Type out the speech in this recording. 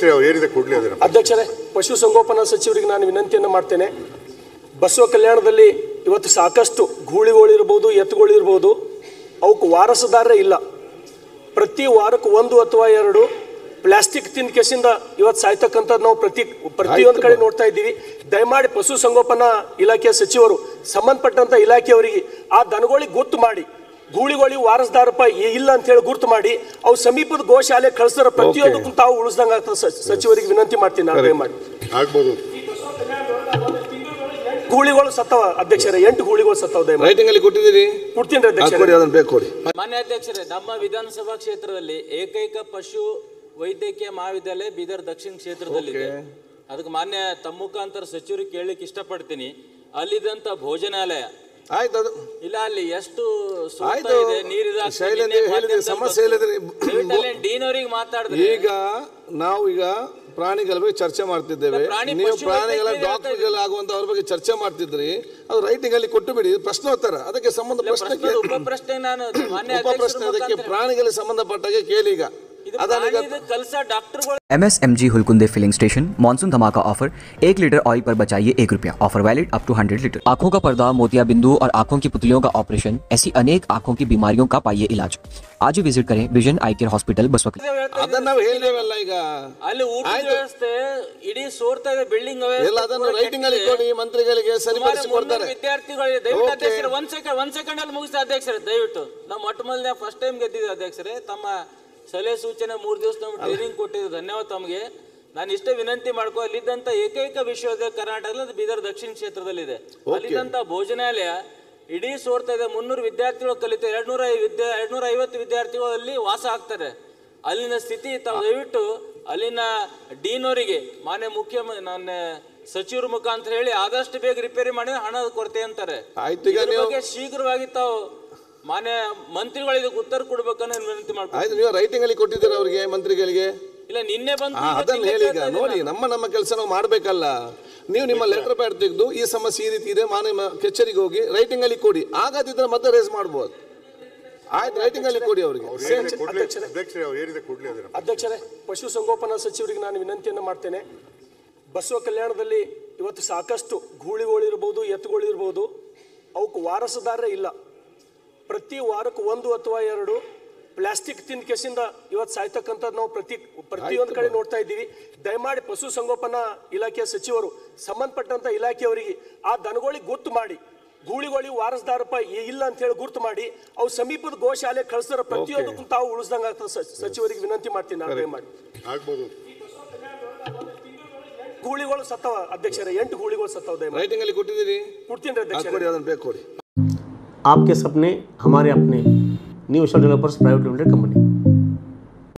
ಏರಿದೆ ಕೊಡ್ಲಿ ಅದನ್ನ ಅಧ್ಯಕ್ಷರೇ ಪಶುಸಂಗೋಪನಾ ಸಚಿವರಿಗೆ ನಾನು ವಿನಂತಿಯನ್ನು ಮಾಡ್ತೇನೆ ಬಸವ ಕಲ್ಯಾಣದಲ್ಲಿ ಇವತ್ತು ಸಾಕಷ್ಟು ಗೂಳಿಗಳಿರ್ಬೋದು ಎತ್ತುಗಳಿರ್ಬೋದು ಅವಕ್ಕೆ ವಾರಸುದಾರರೇ ಇಲ್ಲ ಪ್ರತಿ ವಾರಕ್ಕೆ ಒಂದು ಅಥವಾ ಎರಡು ಪ್ಲಾಸ್ಟಿಕ್ ತಿಂದ ಕೆಸಿಂದ ಇವತ್ತು ಸಾಯ್ತಕ್ಕಂಥದ್ದು ನಾವು ಪ್ರತಿ ಪ್ರತಿಯೊಂದು ಕಡೆ ನೋಡ್ತಾ ಇದ್ದೀವಿ ದಯಮಾಡಿ ಪಶುಸಂಗೋಪನಾ ಇಲಾಖೆಯ ಸಚಿವರು ಸಂಬಂಧಪಟ್ಟಂತ ಇಲಾಖೆಯವರಿಗೆ ಆ ದನಗಳಿಗೆ ಗೊತ್ತು ಮಾಡಿ ಗೂಳಿಗಳಿಗೆ ವಾರಸದಾರಪ್ಪ ಇಲ್ಲ ಅಂತ ಹೇಳಿ ಗುರ್ತು ಮಾಡಿ ಅವು ಸಮೀಪದ ಗೋಶಾಲೆ ಕಳಿಸ್ತಾರ ಪ್ರತಿಯೊಂದಕ್ಕೂ ತಾವು ಉಳಿಸ್ದಂಗ ಆಗ್ತದೆ ಸ- ಸಚಿವರಿಗೆ ವಿನಂತಿ ಮಾಡ್ತೀನಿ ನಾನು ದಯಮಾಡಿ ಆಗ್ಬೋದು ಗೂಳಿಗಳು ಸತ್ತವ ಅಧ್ಯಕ್ಷರೇ ಎಂಟು ಗೂಳಿಗಳು ಸತ್ತವ ದಯಮಾಡಿ ರೈಟಿಂಗ್ ಅಲ್ಲಿ ಕೊಟ್ಟಿದ್ದೀರಿ ಕೊಡ್ತೀನಿ ಅದು ಅಧ್ಯಕ್ಷರೇ ಕೊಡಿ ಅದನ್ನ ಬೇಕು ಕೊಡಿ ಮಾನ್ಯ ಅಧ್ಯಕ್ಷರೇ ನಮ್ಮ ವಿಧಾನಸಭಾ ಕ್ಷೇತ್ರದಲ್ಲಿ ಏಕೈಕ ಪಶು ವೈದ್ಯಕೀಯ ಮಹಾವಿದ್ಯಾಲಯ ಬೀದರ್ ದಕ್ಷಿಣ ಕ್ಷೇತ್ರದಲ್ಲಿದೆ ಅದಕ್ಕೆ ಮಾನ್ಯ ತಮ್ಮ ಮುಖಾಂತರ ಸಚಿವರಿಗೆ ಕೇಳಲಿಕ್ಕೆ ಇಷ್ಟಪಡ್ತೀನಿ ಅಲ್ಲಿದಂತ ಭೋಜನಾಲಯ ಆಯ್ತು ಅದು ಇಲ್ಲ ಅಲ್ಲಿ ಎಷ್ಟು ಸೂಕ್ತ ಆಯ್ತು. ಇದೆ ನೀರಿದೆ ಶೈಲೇಂದ್ರ ಹೇಳಿದ್ರಿ, ಸಮಸ್ಯೆ ಹೇಳಿದ್ರಿ. ಡೀನ್ ಅವ್ರಿಗೆ ಮಾತಾಡಿದ್ರೆ ಈಗ ನಾವು ಈಗ ಪ್ರಾಣಿಗಳ ಬಗ್ಗೆ ಚರ್ಚೆ ಮಾಡ್ತಿದ್ದೇವೆ ಪ್ರಾಣಿ ನೀವು ಪಶು ಪ್ರಾಣಿಗಳ ವೈದ್ಯಕೀಯ ಡಾಕ್ಟರ್ಗಳು ಆಗುವಂತ ಅವ್ರ ಬಗ್ಗೆ ಚರ್ಚೆ ಮಾಡ್ತಿದ್ರಿ ಅದು ರೈಟಿಂಗ್ ಅಲ್ಲಿ ಕೊಟ್ಟು ಬಿಡಿ ಪ್ರಶ್ನೋತ್ತರ ಅದಕ್ಕೆ ಸಂಬಂಧ ಪ್ರಶ್ನೆ ಪ್ರಶ್ನೆ ಉಪ ಪ್ರಶ್ನೆ ನಾನು ಮಾನ್ಯ ಉಪ ಪ್ರಶ್ನೆ ಅಧ್ಯಕ್ಷರ ಅದಕ್ಕೆ ಮುಖಾಂತರ ಪ್ರಾಣಿಗಳಿಗೆ ಸಂಬಂಧಪಟ್ಟಾಗೆ ಕೇಳಿ ಈಗ ಇದು ಅದನ್ನೀಗ ಪ್ರಾಣಿದು ಕಲ್ಸ ಡಾಕ್ಟರ್ಗಳು MSMG Hulkunde filling station monsoon धमाका ऑफर एक लीटर ऑयल पर बचाइए एक रुपया offer valid up to hundred litre आंखों का पर्दा मोतिया बिंदु और आंखों की पुतलियों का ऑपरेशन ऐसी अनेक आंखों की बीमारियों का पाइए इलाज आज ही विजिट करें vision eye care hospital Basava ಅದನ್ನ ನಾವು ಹೇಳಿದೇವಲ್ಲ ಈಗ ಅಲ್ಲಿ ಊಟದ ಆಯ್ತು. ವ್ಯವಸ್ಥೆ ಇಡೀ ಸೋರ್ತಾ ಇದೆ ಬಿಲ್ಡಿಂಗ್ ಎಲ್ಲ ಅದನ್ನು ರೈಟಿಂಗ್ ಅಲ್ಲಿ ಕೊಡಿ ಮಂತ್ರಿಗಳಿಗೆ ಸರಿಪಡಿಸಿ ಕೊಡ್ತಾರೆ ವಿದ್ಯಾರ್ಥಿಗಳು ದಯವಿಟ್ಟು Okay. ಅಧ್ಯಕ್ಷರೇ ಒಂದ್ ಸೆಕೆಂಡ್ ಒಂದ್ ಸೆಕೆಂಡ್ ಅಲ್ಲಿ ಮುಗಿಸಿ ಅಧ್ಯಕ್ಷರೇ ದಯವಿಟ್ಟು ನಾವು ಮೊಟ್ಟ ಮೊದಲನೇ ಫಸ್ಟ್ ಟೈಮ್ ಗೆದ್ದಿದ್ದೆ ಅಧ್ಯಕ್ಷರೇ ತಮ್ಮ ಸಲಹೆ ಸೂಚನೆ ಮೂರು ದಿವಸ ನಮ್ಗೆ ಟ್ರೈನಿಂಗ್ ಕೊಟ್ಟಿದ್ದು ಧನ್ಯವಾದ ತಮಗೆ ನಾನು ಇಷ್ಟೇ ವಿನಂತಿ ಮಾಡ್ಕೊ ಅಲ್ಲಿದ್ದಂತ ಏಕೈಕ ವಿಶ್ವವಿದ್ಯಾಲಯ ಕರ್ನಾಟಕದಲ್ಲಿ ಅದು ಬೀದರ್ ದಕ್ಷಿಣ ಕ್ಷೇತ್ರದಲ್ಲಿದೆ ಅಲ್ಲಿದ್ದಂತ ಭೋಜನಾಲಯ ಇಡೀ ಸೋರ್ತಾ ಇದೆ ಮುನ್ನೂರು ವಿದ್ಯಾರ್ಥಿಗಳು ಕಲಿತಾರೆ ಎರಡ್ನೂರ ವಿದ್ಯಾ ಎರಡ್ನೂರ ಐವತ್ತು ವಿದ್ಯಾರ್ಥಿಗಳು ಅಲ್ಲಿ ವಾಸ ಆಗ್ತಾರೆ ಅಲ್ಲಿನ ಸ್ಥಿತಿ ತಾವು ದಯವಿಟ್ಟು ಅಲ್ಲಿನ ಡೀನ್ ಅವರಿಗೆ ಮಾನ್ಯ ಮುಖ್ಯ ನನ್ನ ಸಚಿವರ ಮುಖಾಂತರ ಹೇಳಿ ಆದಷ್ಟು ಬೇಗ ರಿಪೇರಿ ಮಾಡಿ ಹಣದ ಕೊರತೆ ಅಂತಾರೆ ಆಯ್ತು, ಈಗ ಇದ್ರ ನೀವು- ಬಗ್ಗೆ ಶೀಘ್ರವಾಗಿ ತಾವು ಮಾನ್ಯ ಮಂತ್ರಿಗಳಿಗೆ ಉತ್ತರ ಕೊಡ್ಬೇಕನ್ನೋ ವಿನಂತಿ ಮಾಡ್ಕೊಂಡು ಆಯ್ತು ನೀವು ರೈಟಿಂಗ್ ಅಲ್ಲಿ ಕೊಟ್ಟಿದ್ದೀರಾ ಅವರಿಗೆ ಮಂತ್ರಿಗಳಿಗೆ ಇಲ್ಲ ನಿನ್ನೆ ಬಂದು ಹಾ, ಅದನ್ನ ಹೇಳಿ ಈಗ ನೋಡಿ ನಮ್ಮ ನಮ್ಮ ಕೆಲಸ ನಾವು ಮಾಡ್ಬೇಕಲ್ಲ ನೀವು ನಿಮ್ಮ ಲೆಟರ್ ಪ್ಯಾಡ್ ತೆಗೆದು ಈ ಸಮಸ್ಯೆ ಈ ರೀತಿ ಇದೆ ಮಾನ್ಯ ಕಚೇರಿಗೆ ಹೋಗಿ ರೈಟಿಂಗ್ ಅಲ್ಲಿ ಕೊಡಿ ಆಗದಿದ್ರೆ ಮತ್ತೆ ರೇಸ್ ಮಾಡ್ಬೋದು ಆಯ್ತು ರೈಟಿಂಗ್ ಅಲ್ಲಿ ಕೊಡಿ ಅವರಿಗೆ ಅವ್ರು ಏರಿದೆ ಕೊಡ್ಲಿ ಅಧ್ಯಕ್ಷರೇ ಅವ್ರು ಏರಿದೆ ಕೊಡ್ಲಿ ಅದನ್ನ ಅಧ್ಯಕ್ಷರೇ ಪಶುಸಂಗೋಪನಾ ಸಚಿವರಿಗೆ ನಾನು ವಿನಂತಿಯನ್ನು ಮಾಡ್ತೇನೆ ಬಸವ ಕಲ್ಯಾಣದಲ್ಲಿ ಇವತ್ತು ಸಾಕಷ್ಟು ಗೂಳಿಗಳಿರ್ಬೋದು ಎತ್ತುಗಳಿರ್ಬೋದು ಅವಕ್ಕೆ ವಾರಸುದಾರರೇ ಇಲ್ಲ ಪ್ರತಿ ವಾರಕ್ಕೆ ಒಂದು ಅಥವಾ ಎರಡು ಪ್ಲಾಸ್ಟಿಕ್ ತಿಂದ ಕೆಸಿಂದ ಇವತ್ತು ಸಾಯ್ತಕ್ಕಂಥದ್ದು ನಾವು ಪ್ರತಿ ಪ್ರತಿಯೊಂದು ಕಡೆ ನೋಡ್ತಾ ಇದ್ದೀವಿ ದಯಮಾಡಿ ಪಶುಸಂಗೋಪನಾ ಇಲಾಖೆಯ ಸಚಿವರು ಸಂಬಂಧಪಟ್ಟಂತ ಇಲಾಖೆಯವರಿಗೆ ಆ ದನಗಳಿಗೆ ಗೊತ್ತು ಮಾಡಿ ಗೂಳಿಗಳಿಗೆ ವಾರಸದಾರಪ್ಪ ಇಲ್ಲ ಅಂತ ಹೇಳಿ ಗುರ್ತು ಮಾಡಿ ಅವು ಸಮೀಪದ ಗೋಶಾಲೆ ಕಳಿಸ್ತಾರ ಪ್ರತಿಯೊಂದಕ್ಕೂ ತಾವು ಉಳಿಸ್ದಂಗ ಆಗ್ತದೆ ಸ- ಸಚಿವರಿಗೆ ವಿನಂತಿ ಮಾಡ್ತೀನಿ ನಾನು ದಯಮಾಡಿ ಆಗ್ಬೋದು ಗೂಳಿಗಳು ಸತ್ತವ ಅಧ್ಯಕ್ಷರೇ ಎಂಟು ಗೂಳಿಗಳು ಸತ್ತವ ದಯಮಾಡಿ ರೈಟಿಂಗ್ ಅಲ್ಲಿ ಕೊಟ್ಟಿದ್ದೀರಿ ಕೊಡ್ತೀನಿ ಅದು ಅಧ್ಯಕ್ಷರೇ ಕೊಡಿ ಅದನ್ನ ಬೇಕು ಕೊಡಿ आपके सपने हमारे अपने new developers private limited company